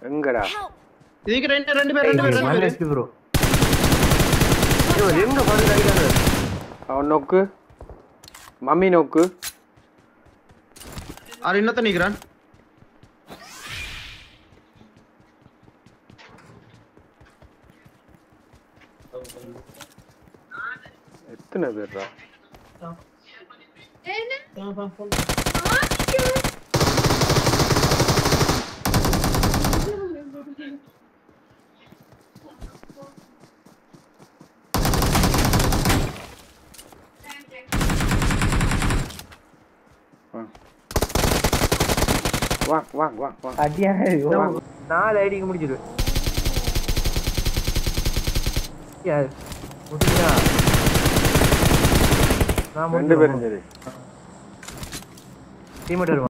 எங்கடா இதுக்கு ரெண்டு ரெண்டு பேர் ரெண்டு பேர் ரெண்டு ஒன் பேர் ஹெச்பி ப்ரோ இவன் எங்க பதில் அடிக்கிறாங்க அவன் நோக்கு மம்மி நோக்கு அவர் இன்னொத்த நிக்கிறான் எத்தனை பேர்டா வா வா வா வா அடியா நாலு ஐடிக்கு முடிச்சிருவேன் யார் முடிஞ்சா நான் ரெண்டு பேரும் சரி டீமேட் வருவான்